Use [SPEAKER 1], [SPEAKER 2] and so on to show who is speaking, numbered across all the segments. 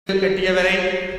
[SPEAKER 1] கட்டியவரை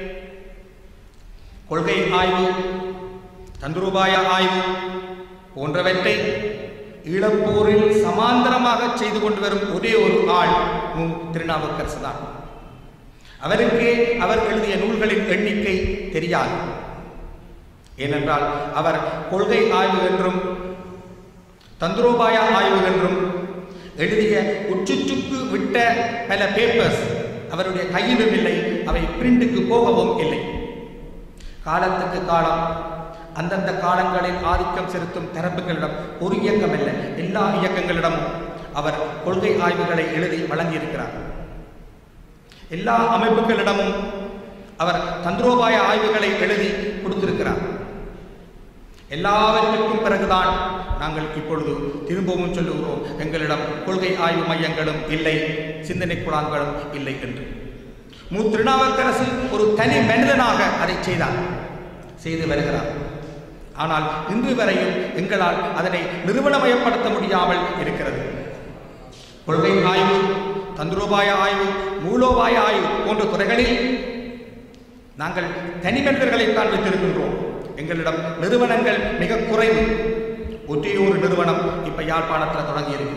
[SPEAKER 1] கொள்கை ஆய்வு தந்துருபாய ஆய்வு போன்றவற்றை ஈழப்போரில் சமாந்தரமாக செய்து கொண்டு வரும் ஒரே ஒரு ஆள் மு திருநாவுக்கரசு தான் அவருக்கே அவர் எழுதிய நூல்களின் எண்ணிக்கை தெரியாது ஏனென்றால் அவர் கொள்கை ஆய்வு என்றும் தந்திரோபாய ஆய்வு என்றும் எழுதிய உச்சுச்சுக்கு விட்ட பல பேப்பர்ஸ் அவருடைய கையிலும் இல்லை அவை பிரிண்டுக்கு போகவும் இல்லை காலத்துக்கு காலம் அந்தந்த காலங்களில் ஆதிக்கம் செலுத்தும் தரப்புகளிடம் ஒரு இயக்கம் அல்ல எல்லா இயக்கங்களிடமும் அவர் கொள்கை ஆய்வுகளை எழுதி வழங்கியிருக்கிறார் எல்லா அமைப்புகளிடமும் அவர் தந்திரோபாய ஆய்வுகளை எழுதி கொடுத்திருக்கிறார் எல்லாவற்றுக்கும் பிறகுதான் நாங்கள் இப்பொழுது திரும்பவும் சொல்லுகிறோம் எங்களிடம் கொள்கை ஆய்வு மையங்களும் இல்லை சிந்தனை குழாங்களும் இல்லை என்று மு திருநாவுக்கரசு ஒரு தனி மனிதனாக அதை செய்தார் செய்து வருகிறார் ஆனால் இன்று வரையும் எங்களால் அதனை நிறுவனமயப்படுத்த முடியாமல் இருக்கிறது கொள்கை ஆய்வு தந்திரோபாய ஆய்வு மூலோபாய ஆய்வு போன்ற துறைகளில் நாங்கள் தனி மனிதர்களைத்தான் வைத்திருக்கின்றோம் எங்களிடம் நிறுவனங்கள் மிக குறைவு ஒரே ஒரு நிறுவனம் இப்ப யாழ்ப்பாணத்தில் தொடங்கி இருக்கு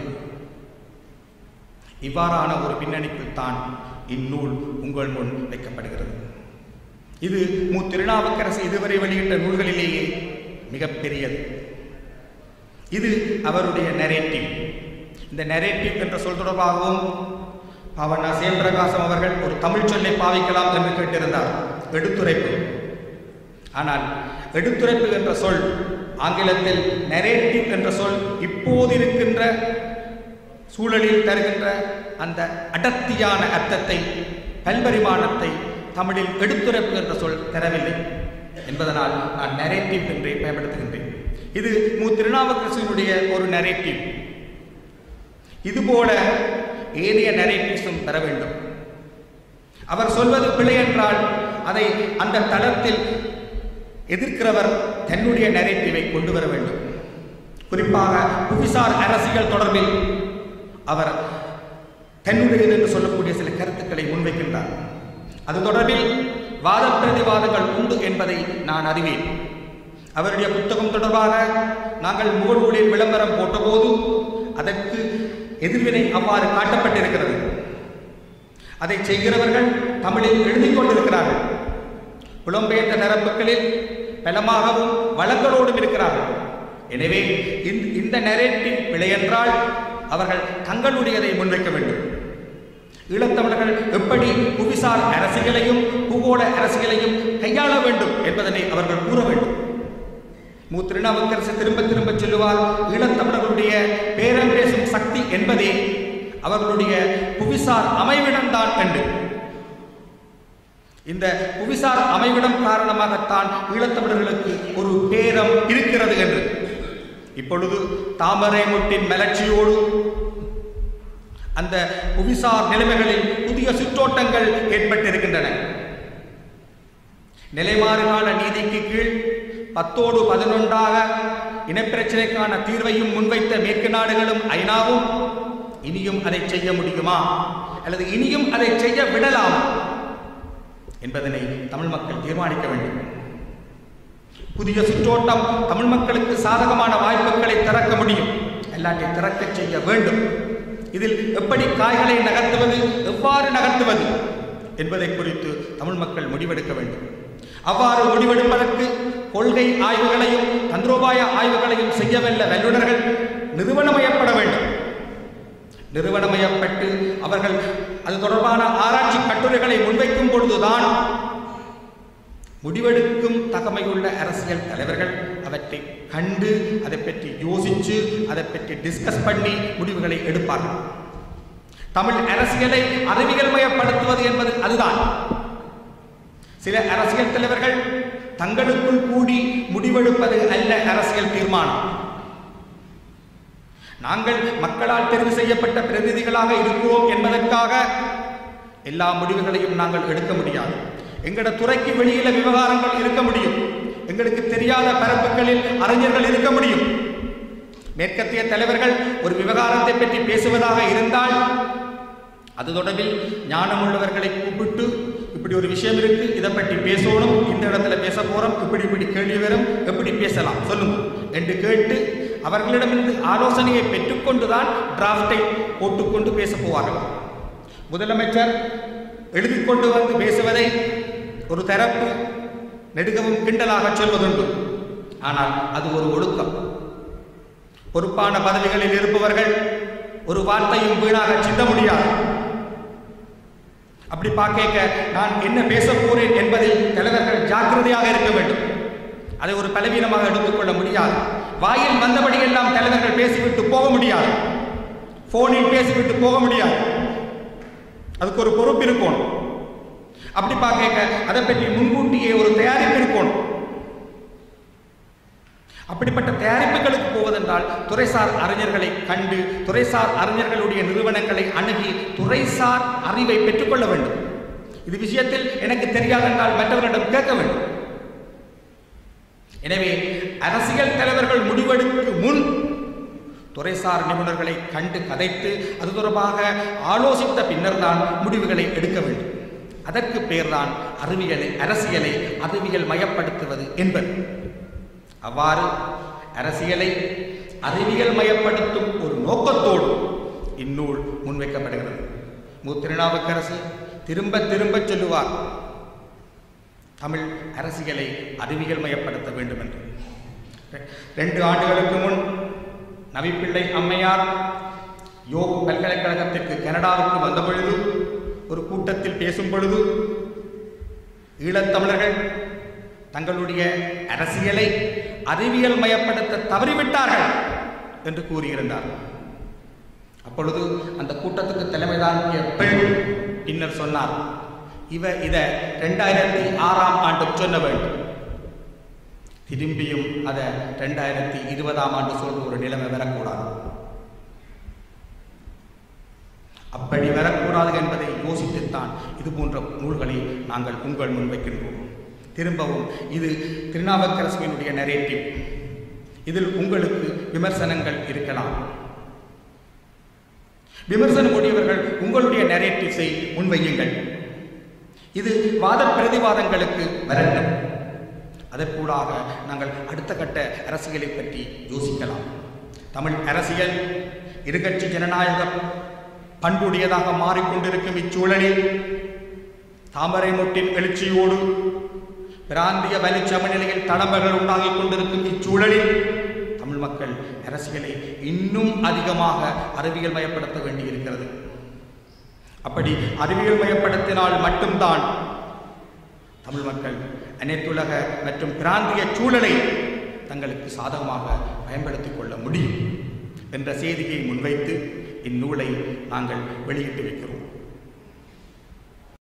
[SPEAKER 1] இவ்வாறான ஒரு பின்னணிக்குள் தான் இந்நூல் உங்கள் முன் வைக்கப்படுகிறது இது மு திருநாவுக்கரசு இதுவரை வெளியிட்ட நூல்களிலேயே மிகப்பெரியது இது அவருடைய நெரேட்டிவ் இந்த நெரேட்டிவ் என்ற சொல் தொடர்பாகவும் பவனா சேம்பிரகாசம் அவர்கள் ஒரு தமிழ் சொல்லை பாவிக்கலாம் என்று கேட்டிருந்தார் எடுத்துரைப்பு ஆனால் எடுத்துரைப்பு என்ற சொல் ஆங்கிலத்தில் நெரேட்டிவ் என்ற சொல் இப்போது இருக்கின்ற சூழலில் தருகின்ற அந்த அடர்த்தியான அர்த்தத்தை பல்பரிமாணத்தை தமிழில் எடுத்துரைப்பு என்ற சொல் தரவில்லை என்பதனால் நான் நரேட்டிவ் என்றே பயன்படுத்துகின்றேன் இது மு திருநாவுக்கரசனுடைய ஒரு நரேட்டிவ் இதுபோல ஏனைய நரேட்டிவ்ஸும் பெற வேண்டும் அவர் சொல்வது பிழை என்றால் அதை அந்த தளத்தில் எதிர்க்கிறவர் தன்னுடைய நரேட்டிவை கொண்டு வர வேண்டும் குறிப்பாக புவிசார் அரசியல் தொடர்பில் அவர் தன்னுடையது என்று சொல்லக்கூடிய சில கருத்துக்களை முன்வைக்கின்றார் அது தொடர்பில் வாத பிரதிவாதங்கள் உண்டு என்பதை நான் அறிவேன் அவருடைய புத்தகம் தொடர்பாக நாங்கள் முகநூலில் விளம்பரம் போட்டபோது அதற்கு எதிர்வினை அவ்வாறு காட்டப்பட்டிருக்கிறது அதை செய்கிறவர்கள் தமிழில் எழுதிக் கொண்டிருக்கிறார்கள் புலம்பெயர்ந்த தரப்புகளில் பலமாகவும் வளங்களோடும் இருக்கிறார்கள் எனவே இந்த நெரேட்டிவ் பிழையென்றால் அவர்கள் தங்களுடையதை முன்வைக்க வேண்டும் ஈழத்தமிழர்கள் எப்படி புவிசார் அரசியலையும் பூகோள அரசியலையும் கையாள வேண்டும் என்பதனை அவர்கள் கூற வேண்டும் மு திருநாவுக்கரசு திரும்ப திரும்ப சொல்லுவார் ஈழத்தமிழர்களுடைய பேரம் பேசும் சக்தி என்பதே அவர்களுடைய புவிசார் அமைவிடம்தான் என்று இந்த புவிசார் அமைவிடம் காரணமாகத்தான் ஈழத்தமிழர்களுக்கு ஒரு பேரம் இருக்கிறது என்று இப்பொழுது தாமரை முட்டின் மலர்ச்சியோடு அந்த புவிசார் நிலைமைகளில் புதிய சுற்றோட்டங்கள் ஏற்பட்டிருக்கின்றன நிலைமாறுகால நீதிக்கு கீழ் பத்தோடு பதினொன்றாக இனப்பிரச்சனைக்கான தீர்வையும் முன்வைத்த மேற்கு நாடுகளும் ஐநாவும் இனியும் அதை செய்ய முடியுமா அல்லது இனியும் அதை செய்ய விடலாம் என்பதனை தமிழ் மக்கள் தீர்மானிக்க வேண்டும் புதிய சுற்றோட்டம் தமிழ் மக்களுக்கு சாதகமான வாய்ப்புகளை திறக்க முடியும் எல்லாத்தையும் திறக்க செய்ய வேண்டும் இதில் எப்படி காய்களை நகர்த்துவது எவ்வாறு நகர்த்துவது என்பதை குறித்து தமிழ் மக்கள் முடிவெடுக்க வேண்டும் அவ்வாறு முடிவெடுப்பதற்கு கொள்கை ஆய்வுகளையும் தந்திரோபாய ஆய்வுகளையும் செய்யவல்ல வல்லுநர்கள் நிறுவனமயப்பட வேண்டும் நிறுவனமயப்பட்டு அவர்கள் அது தொடர்பான ஆராய்ச்சி கட்டுரைகளை முன்வைக்கும் பொழுதுதான் முடிவெடுக்கும் தகமையுள்ள அரசியல் தலைவர்கள் அவற்றை கண்டு அதை பற்றி யோசித்து அதை பற்றி டிஸ்கஸ் பண்ணி முடிவுகளை எடுப்பார்கள் தமிழ் அரசியலை அறிவியல் மயப்படுத்துவது என்பது அதுதான் சில அரசியல் தலைவர்கள் தங்களுக்குள் கூடி முடிவெடுப்பது அல்ல அரசியல் தீர்மானம் நாங்கள் மக்களால் தெரிவு செய்யப்பட்ட பிரதிநிதிகளாக இருக்கிறோம் என்பதற்காக எல்லா முடிவுகளையும் நாங்கள் எடுக்க முடியாது எங்களோட துறைக்கு வெளியில விவகாரங்கள் இருக்க முடியும் எங்களுக்கு தெரியாத பரப்புகளில் அறிஞர்கள் இருக்க முடியும் மேற்கத்திய தலைவர்கள் ஒரு விவகாரத்தை பற்றி பேசுவதாக இருந்தால் அது தொடர்பில் ஞானமுள்ளவர்களை கூப்பிட்டு இப்படி இப்படி ஒரு விஷயம் இருக்கு இதை பற்றி பேசணும் இந்த இடத்துல பேச போறோம் இப்படி இப்படி கேள்வி வரும் எப்படி பேசலாம் சொல்லுங்க என்று கேட்டு அவர்களிடமிருந்து ஆலோசனையை பெற்றுக்கொண்டுதான் டிராஃப்டை போட்டுக்கொண்டு பேச போவார்கள் முதலமைச்சர் எழுதி கொண்டு வந்து பேசுவதை ஒரு தரப்பு நெடுகவும் கிண்டலாக சொல்வதுண்டு ஆனால் அது ஒரு ஒழுக்கம் பொறுப்பான பதவிகளில் இருப்பவர்கள் ஒரு வார்த்தையும் வீணாக சிந்த முடியாது அப்படி பார்க்க நான் என்ன பேச போறேன் என்பதில் தலைவர்கள் ஜாக்கிரதையாக இருக்க வேண்டும் அதை ஒரு பலவீனமாக எடுத்துக்கொள்ள முடியாது வாயில் வந்தபடியெல்லாம் தலைவர்கள் பேசிவிட்டு போக முடியாது போனில் பேசிவிட்டு போக முடியாது அதுக்கு ஒரு பொறுப்பு இருக்கணும் அப்படி பார்க்க அதை பற்றி முன்கூட்டியே ஒரு தயாரிப்பு இருக்கணும் அப்படிப்பட்ட தயாரிப்புகளுக்கு போவதென்றால் துறைசார் அறிஞர்களை கண்டு துறைசார் அறிஞர்களுடைய நிறுவனங்களை அணுகி துறைசார் அறிவை பெற்றுக்கொள்ள வேண்டும் இது விஷயத்தில் எனக்கு தெரியாதென்றால் மற்றவர்களிடம் கேட்க வேண்டும் எனவே அரசியல் தலைவர்கள் முடிவெடுக்கும் முன் துறைசார் நிபுணர்களை கண்டு கதைத்து அது தொடர்பாக ஆலோசித்த பின்னர் தான் முடிவுகளை எடுக்க வேண்டும் அதற்கு பேர்தான் அறிவியலை அரசியலை அறிவியல் மயப்படுத்துவது என்பது அவ்வாறு அரசியலை அறிவியல் மயப்படுத்தும் ஒரு நோக்கத்தோடு இந்நூல் முன்வைக்கப்படுகிறது மு திருநாவுக்கரசு திரும்ப திரும்ப சொல்லுவார் தமிழ் அரசியலை அறிவியல் மயப்படுத்த வேண்டும் என்று ரெண்டு ஆண்டுகளுக்கு முன் நவிப்பிள்ளை அம்மையார் யோக் பல்கலைக்கழகத்திற்கு கனடாவுக்கு வந்த பொழுது ஒரு கூட்டத்தில் பேசும் பொழுது ஈழத்தமிழர்கள் தங்களுடைய அரசியலை அறிவியல் மயப்படுத்த தவறிவிட்டார்கள் என்று கூறியிருந்தார் அப்பொழுது அந்த கூட்டத்துக்கு தலைமை தாங்கிய பெண் பின்னர் சொன்னார் இவ இத ரெண்டாயிரத்தி ஆறாம் ஆண்டு சொல்ல வேண்டும் திரும்பியும் அதை ரெண்டாயிரத்தி இருபதாம் ஆண்டு சொல்ற ஒரு நிலைமை வரக்கூடாது அப்படி வரக்கூடாது என்பதை யோசித்துத்தான் இது போன்ற நூல்களை நாங்கள் உங்கள் முன் வைக்கின்றோம் திரும்பவும் இது திருநாவுக்கரசுவினுடைய நரேட்டிவ் இதில் உங்களுக்கு விமர்சனங்கள் இருக்கலாம் விமர்சனம் உடையவர்கள் உங்களுடைய நரேட்டிவ்ஸை முன்வையுங்கள் இது வாத பிரதிவாதங்களுக்கு வரட்டும் அதற்கூடாக நாங்கள் அடுத்த கட்ட அரசியலை பற்றி யோசிக்கலாம் தமிழ் அரசியல் இருகட்சி ஜனநாயகம் பண்புடையதாக மாறிக்கொண்டிருக்கும் இச்சூழலில் தாமரை முட்டின் எழுச்சியோடு பிராந்திய வலி சமநிலையில் தடம்பல்கள் உண்டாகிக் கொண்டிருக்கும் இச்சூழலில் தமிழ் மக்கள் அரசியலை இன்னும் அதிகமாக அறிவியல் மயப்படுத்த வேண்டியிருக்கிறது அப்படி அறிவியல் மயப்படுத்தினால் மட்டும்தான் தமிழ் மக்கள் அனைத்துலக மற்றும் பிராந்திய சூழலை தங்களுக்கு சாதகமாக பயன்படுத்திக் கொள்ள முடியும் என்ற செய்தியை முன்வைத்து இந்நூலை நாங்கள் வெளியிட்டு வைக்கிறோம்